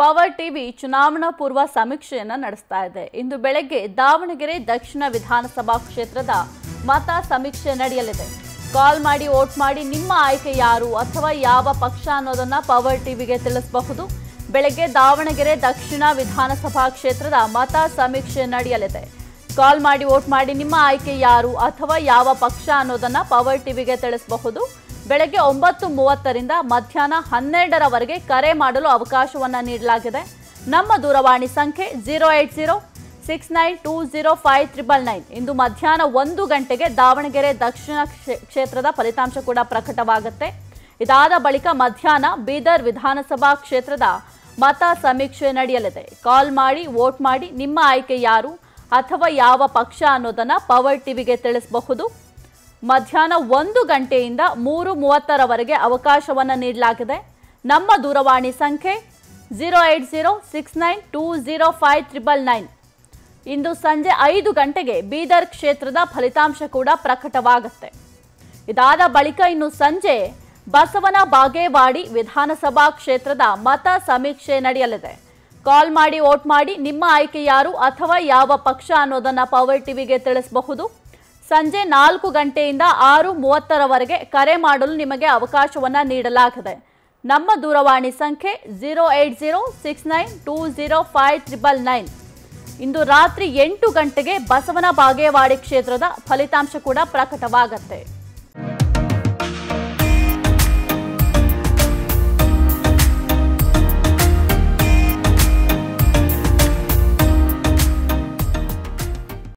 power TV ಚುನಾವಣಾ ಪೂರ್ವ ಸಮೀಕ್ಷೆಯನ್ನ ನಡೆಸ್ತಾ ಇದೆ ಇಂದು ಬೆಳಗ್ಗೆ ದಾವಣಗೆರೆ ದಕ್ಷಿಣ ವಿಧಾನಸಭಾ ಕ್ಷೇತ್ರದ ಮತ ಸಮೀಕ್ಷೆ ನಡೆಯಲಿದೆ ಕಾಲ್ ಮಾಡಿ ವೋಟ್ ಮಾಡಿ ನಿಮ್ಮ ಆಯ್ಕೆ ಯಾರು ಅಥವಾ ಯಾವ ಪಕ್ಷ ಅನ್ನೋದನ್ನ ಪವರ್ ಟಿವಿಗೆ ತಿಳಿಸಬಹುದು ಬೆಳಗ್ಗೆ ದಾವಣಗೆರೆ ದಕ್ಷಿಣ ವಿಧಾನಸಭಾ ಕ್ಷೇತ್ರದ ಮತ ಸಮೀಕ್ಷೆ ನಡೆಯಲಿದೆ ಕಾಲ್ ಮಾಡಿ ವೋಟ್ ಮಾಡಿ ನಿಮ್ಮ ಆಯ್ಕೆ ಯಾರು ಅಥವಾ ಯಾವ ಪಕ್ಷ ಅನ್ನೋದನ್ನ ಪವರ್ ಟಿವಿಗೆ ತಿಳಿಸಬಹುದು ಬೆಳಗ್ಗೆ ಒಂಬತ್ತು ಮೂವತ್ತರಿಂದ ಮಧ್ಯಾಹ್ನ ಹನ್ನೆರಡರವರೆಗೆ ಕರೆ ಮಾಡಲು ಅವಕಾಶವನ್ನ ನೀಡಲಾಗಿದೆ ನಮ್ಮ ದೂರವಾಣಿ ಸಂಖ್ಯೆ zero eight zero six nine two zero five triple nine ಇಂದು ಮಧ್ಯಾಹ್ನ ಒಂದು ಗಂಟೆಗೆ ದಾವಣಗೆರೆ ದಕ್ಷಿಣ ಕ್ಷೇ- ಕ್ಷೇತ್ರದ ಫಲಿತಾಂಶ ಕೂಡ ಪ್ರಕಟವಾಗುತ್ತೆ ಇದಾದ ಬಳಿಕ ಮಧ್ಯಾಹ್ನ ಬೀದರ್ ವಿಧಾನಸಭಾ ಕ್ಷೇತ್ರದ ಮತ ಸಮೀಕ್ಷೆ ನಡೆಯಲಿದೆ ಕಾಲ್ ಮಾಡಿ ವೋಟ್ ಮಾಡಿ ನಿಮ್ಮ ಆಯ್ಕೆ ಯಾರು ಅಥವಾ ಯಾವ ಪಕ್ಷ ಅನ್ನೋದನ್ನ ಪವರ್ ಟಿವಿಗೆ ತಿಳಿಸಬಹುದು ಮಧ್ಯಾಹ್ನ ಒಂದು ಗಂಟೆಯಿಂದ ಮೂರು ಮೂವತ್ತರವರೆಗೆ ಅವಕಾಶವನ್ನು ನೀಡಲಾಗಿದೆ ನಮ್ಮ ದೂರವಾಣಿ ಸಂಖ್ಯೆ zero eight zero six nine two zero five triple nine ಇಂದು ಸಂಜೆ ಐದು ಗಂಟೆಗೆ ಬೀದರ್ ಕ್ಷೇತ್ರದ ಫಲಿತಾಂಶ ಕೂಡ ಪ್ರಕಟವಾಗುತ್ತೆ ಇದಾದ ಬಳಿಕ ಇನ್ನು ಸಂಜೆ ಬಸವನ ಬಾಗೇವಾಡಿ ವಿಧಾನಸಭಾ ಕ್ಷೇತ್ರದ ಮತ ಸಮೀಕ್ಷೆ ನಡೆಯಲಿದೆ ಕಾಲ್ ಮಾಡಿ ವೋಟ್ ಮಾಡಿ ನಿಮ್ಮ ಆಯ್ಕೆ ಯಾರು ಅಥವಾ ಯಾವ ಪಕ್ಷ ಅನ್ನೋದನ್ನ ಪವರ್ ಟಿವಿಗೆ ತಿಳಿಸಬಹುದು ಸಂಜೆ ನಾಲ್ಕು ಗಂಟೆಯಿಂದ ಆರು ಮೂವತ್ತರವರೆಗೆ ಕರೆ ಮಾಡಲು ನಿಮಗೆ ಅವಕಾಶವನ್ನ ನೀಡಲಾಗಿದೆ ನಮ್ಮ ದೂರವಾಣಿ ಸಂಖ್ಯೆ zero eight zero six nine two zero five triple nine ಇಂದು ರಾತ್ರಿ ಎಂಟು ಗಂಟೆಗೆ ಬಸವನ ಬಾಗೇವಾಡಿ ಕ್ಷೇತ್ರದ ಫಲಿತಾಂಶ ಕೂಡ ಪ್ರಕಟವಾಗತ್ತೆ